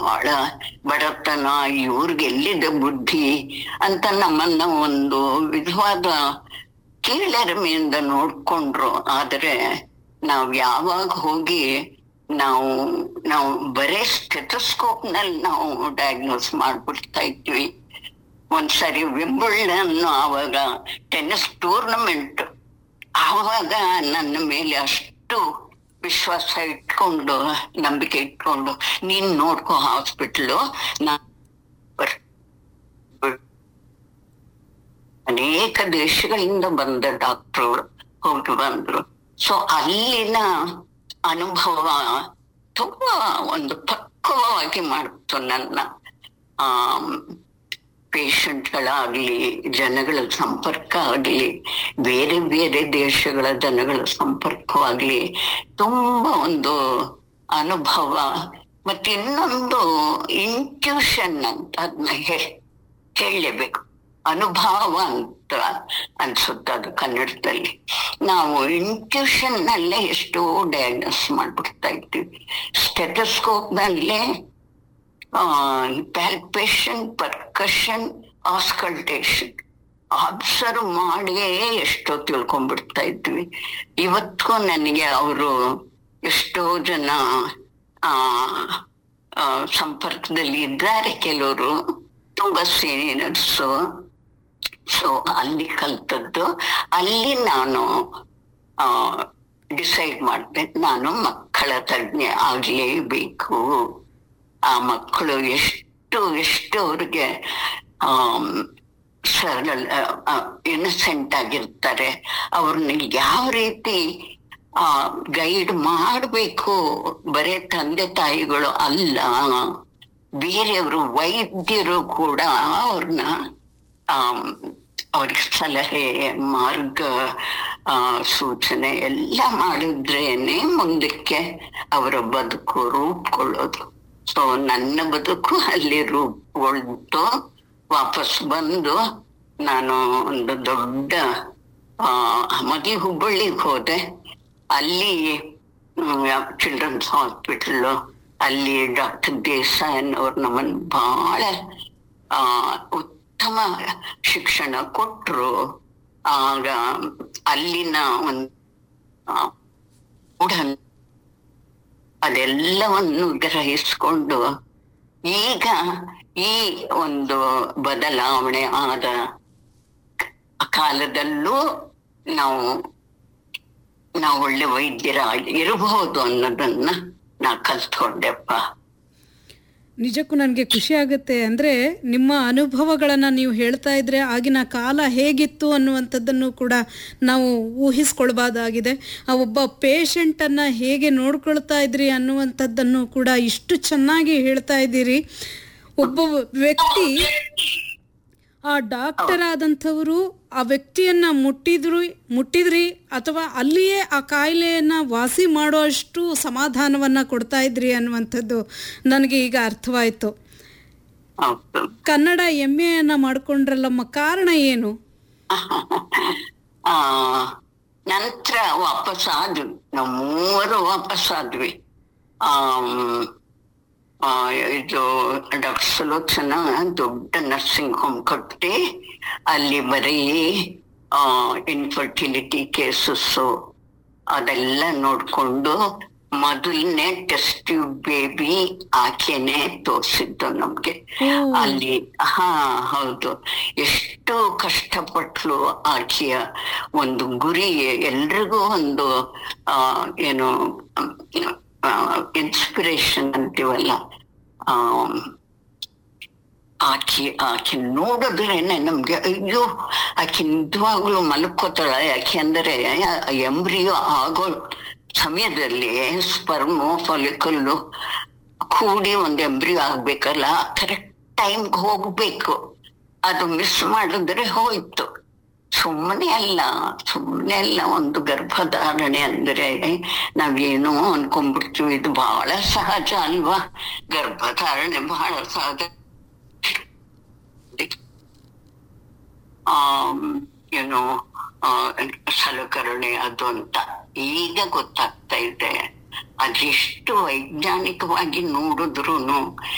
ಬಹಳ ಬಡತನ ಇವ್ರಿಗೆ ಎಲ್ಲಿದೆ ಬುದ್ಧಿ ಅಂತ ನಮ್ಮನ್ನ ಒಂದು ವಿಧವಾದ ಕೀಳರಿಮೆಯಿಂದ ನೋಡ್ಕೊಂಡ್ರು ಆದ್ರೆ ನಾವ್ ಯಾವಾಗ ಹೋಗಿ ನಾವು ನಾವು ಬರೇ ಸ್ಟೆಥೋಸ್ಕೋಪ್ ನಲ್ಲಿ ನಾವು ಡಯಾಗ್ನೋಸ್ ಮಾಡ್ಬಿಡ್ತಾ ಇದ್ವಿ ಒಂದ್ಸರಿ ವಿಂಬಲ್ಡನ್ ಆವಾಗ ಟೆನ್ನಿಸ್ ಟೂರ್ನಮೆಂಟ್ ಆವಾಗ ನನ್ನ ಮೇಲೆ ಅಷ್ಟು ವಿಶ್ವಾಸ ಇಟ್ಕೊಂಡು ನಂಬಿಕೆ ಇಟ್ಕೊಂಡು ನೀನ್ ನೋಡ್ಕೋ ಹಾಸ್ಪಿಟ್ಲು ನಾ ಬರ್- ಅನೇಕ ದೇಶಗಳಿಂದ ಬಂದ ಡಾಕ್ಟರ್ಗಳು ಹೋಗಿ ಬಂದ್ರು ಸೊ ಅಲ್ಲಿನ ಅನುಭವ ತುಂಬಾ ಒಂದು ಪಕ್ವವಾಗಿ ಮಾಡ್ತು ನನ್ನ ಆ ಪೇಷಂಟ್ಗಳಾಗ್ಲಿ ಜನಗಳ ಸಂಪರ್ಕ ಆಗ್ಲಿ ಬೇರೆ ಬೇರೆ ದೇಶಗಳ ಜನಗಳ ಸಂಪರ್ಕವಾಗ್ಲಿ ತುಂಬಾ ಒಂದು ಅನುಭವ ಮತ್ತೆ ಇನ್ನೊಂದು ಇಂಟ್ಯೂಷನ್ ಅಂತ ಅದನ್ನ ಹೇಳಲೇಬೇಕು ಅನುಭವ ಅಂತ ಅನ್ಸುತ್ತೆ ಅದು ಕನ್ನಡದಲ್ಲಿ ನಾವು ಇಂಟ್ಯೂಷನ್ ನಲ್ಲೇ ಎಷ್ಟೋ ಡಯಾಗ್ನೋಸ್ ಮಾಡ್ಬಿಡ್ತಾ ಇದ್ದೀವಿ ಸ್ಟೆಟಸ್ಕೋಪ್ ನಲ್ಲೇ ಪ್ಯಾಲ್ಪೇಷನ್ ಪರ್ಕಷನ್ ಆಸ್ಕಲ್ಟೇಷನ್ ಅಬ್ಸರ್ವ್ ಮಾಡಿಯೇ ಎಷ್ಟೋ ತಿಳ್ಕೊಂಡ್ಬಿಡ್ತಾ ಇದ್ವಿ ಇವತ್ತಿಗೂ ನನಗೆ ಅವರು ಎಷ್ಟೋ ಜನ ಆ ಆ, ಸಂಪರ್ಕದಲ್ಲಿ ಇದ್ದಾರೆ ಕೆಲವರು ತುಂಬಾ ಸೀನಿಯರ್ಸು ಸೊ ಅಲ್ಲಿ ಕಲ್ತದ್ದು ಅಲ್ಲಿ ನಾನು ಡಿಸೈಡ್ ಮಾಡಿದೆ ನಾನು ಮಕ್ಕಳ ತಜ್ಞೆ ಆಗ್ಲೇಬೇಕು ಆ ಮಕ್ಕಳು ಎಷ್ಟು ಎಷ್ಟು ಅವ್ರಿಗೆ ಆಮ್, ಸರಳ ಇನ್ನಸೆಂಟ್ ಆಗಿರ್ತಾರೆ ಅವ್ರನ್ನ ಯಾವ ರೀತಿ ಆ ಗೈಡ್ ಮಾಡಬೇಕು ಬರೇ ತಂದೆ ತಾಯಿಗಳು ಅಲ್ಲ ಬೇರೆಯವರು ವೈದ್ಯರು ಕೂಡ ಅವ್ರನ್ನ ಆಮ್, ಅವ್ರಿಗೆ ಸಲಹೆ ಮಾರ್ಗ ಆ, ಸೂಚನೆ ಎಲ್ಲ ಮಾಡಿದ್ರೇನೆ ಮುಂದಕ್ಕೆ ಅವರ ಬದುಕು ರೂಪುಕೊಳ್ಳೋದು ಸೊ ನನ್ನ ಬದುಕು ಅಲ್ಲಿ ರೂಪುಗೊಳ್ತು ವಾಪಸ್ ಬಂದು ನಾನು ಒಂದು ದೊಡ್ಡ ಆ ಮದಿ ಹುಬ್ಬಳ್ಳಿಗೆ ಹೋದೆ ಅಲ್ಲಿ ಚಿಲ್ಡ್ರನ್ಸ್ ಹಾಸ್ಪಿಟಲ್ ಅಲ್ಲಿ ಡಾಕ್ಟರ್ ದೇಸಾಯನ್ ಅವ್ರು ನಮ್ಮನ್ನು ಬಹಳ ಆ ಉತ್ತಮ ಶಿಕ್ಷಣ ಕೊಟ್ರು ಆಗ ಅಲ್ಲಿನ ಒಂದು ಆ, ಮೂಢ- ಅದೆಲ್ಲವನ್ನು ಗ್ರಹಿಸ್ಕೊಂಡು ಈಗ ಈ ಒಂದು ಬದಲಾವಣೆ ಆದ ಕಾಲದಲ್ಲೂ ನಾವು ನಾವು ಒಳ್ಳೆ ವೈದ್ಯರಾಗಿ ಇರಬಹುದು ಅನ್ನೋದನ್ನ ನಾ ಕಲ್ತ್ಕೊಂಡೆಪ್ಪ ನಿಜಕ್ಕೂ ನನಗೆ ಖುಷಿ ಆಗುತ್ತೆ ಅಂದರೆ ನಿಮ್ಮ ಅನುಭವಗಳನ್ನು ನೀವು ಹೇಳ್ತಾ ಇದ್ರೆ ಆಗಿನ ಕಾಲ ಹೇಗಿತ್ತು ಅನ್ನುವಂಥದ್ದನ್ನು ಕೂಡ ನಾವು ಊಹಿಸ್ಕೊಳ್ಬಹುದಾಗಿದೆ ಆ ಒಬ್ಬ ಪೇಷಂಟನ್ನು ಹೇಗೆ ನೋಡ್ಕೊಳ್ತಾ ಇದ್ರಿ ಅನ್ನುವಂಥದ್ದನ್ನು ಕೂಡ ಇಷ್ಟು ಚೆನ್ನಾಗಿ ಹೇಳ್ತಾ ಇದ್ದೀರಿ ಒಬ್ಬ ವ್ಯಕ್ತಿ ಆ ಡಾಕ್ಟರ್ ಆದಂಥವರು ಆ ವ್ಯಕ್ತಿಯನ್ನ ಮುಟ್ಟಿದ್ರು ಮುಟ್ಟಿದ್ರಿ ಅಥವಾ ಅಲ್ಲಿಯೇ ಆ ಕಾಯಿಲೆಯನ್ನ ವಾಸಿ ಮಾಡೋ ಅಷ್ಟು ಸಮಾಧಾನವನ್ನ ಕೊಡ್ತಾ ಇದ್ರಿ ಅನ್ನುವಂಥದ್ದು ನನಗೆ ಈಗ ಅರ್ಥವಾಯಿತು ಹೌದು ಕನ್ನಡ ಎಮ್ ಎನ್ನ ಮಾಡ್ಕೊಂಡ್ರಲ್ಲಮ್ಮ ಕಾರಣ ಏನು ಆ ನಂತರ ವಾಪಸ್ ಆದ್ವಿ ನಾವು ಮೂವರು ವಾಪಸ್ ಆದ್ವಿ ಆಮ್, ಆ, ಇದು ಡಾಕ್ಟರ್ ಸುಲೋಚನ ದೊಡ್ಡ ನರ್ಸಿಂಗ್ ಹೋಮ್ ಕಟ್ಟಿ ಅಲ್ಲಿ ಬರೀ ಇನ್ಫರ್ಟಿಲಿಟಿ ಕೇಸಸ್ಸು ಅದೆಲ್ಲ ನೋಡ್ಕೊಂಡು ಮೊದಲನೇ ಟೆಸ್ಟ್ ಟ್ಯೂಬ್ ಬೇಬಿ ಆಕೆನೆ ತೋರಿಸಿದ್ದು ನಮ್ಗೆ ಅಲ್ಲಿ ಹಾ ಹೌದು ಎಷ್ಟು ಕಷ್ಟಪಟ್ಲು ಆಕೆಯ ಒಂದು ಗುರಿ ಎಲ್ರಿಗೂ ಒಂದು ಆ ಏನು ಇನ್ಸ್ಪಿರೇಷನ್ ಅಂತೀವಲ್ಲ ಆ ಆಕೆ ಆಕೆ ನೋಡಿದ್ರೇನೆ ನಮ್ಗೆ ಅಯ್ಯೋ ಆಕೆ ನಿಜವಾಗ್ಲೂ ಮಲ್ಕೋತಾಳ ಯಾಕೆ ಅಂದ್ರೆ ಎಂಬ್ರಿಯೋ ಆಗೋ ಸಮಯದಲ್ಲಿ ಸ್ಪರ್ಮು ಫಲಿಕಲ್ಲು ಕೂಡಿ ಒಂದು ಎಂಬ್ರಿಯೋ ಆಗ್ಬೇಕಲ್ಲ ಕರೆಕ್ಟ್ ಟೈಮ್ಗೆ ಹೋಗ್ಬೇಕು ಅದು ಮಿಸ್ ಮಾಡಿದ್ರೆ ಹೋಯ್ತು ಸುಮ್ಮನೆ ಅಲ್ಲ ಸುಮ್ಮನೆ ಅಲ್ಲ ಒಂದು ಗರ್ಭಧಾರಣೆ ಅಂದ್ರೆ ನಾವೇನೋ ಅನ್ಕೊಂಡ್ಬಿಡ್ತೀವಿ ಇದು ಬಹಳ ಸಹಜ ಅಲ್ವಾ ಗರ್ಭಧಾರಣೆ ಬಹಳ ಸಹಜ ಏನೋ ಸಲಕರಣೆ ಅದು ಅಂತ ಈಗ ಗೊತ್ತಾಗ್ತಾ ಇದೆ ಅದೆಷ್ಟು ವೈಜ್ಞಾನಿಕವಾಗಿ ನೋಡಿದ್ರು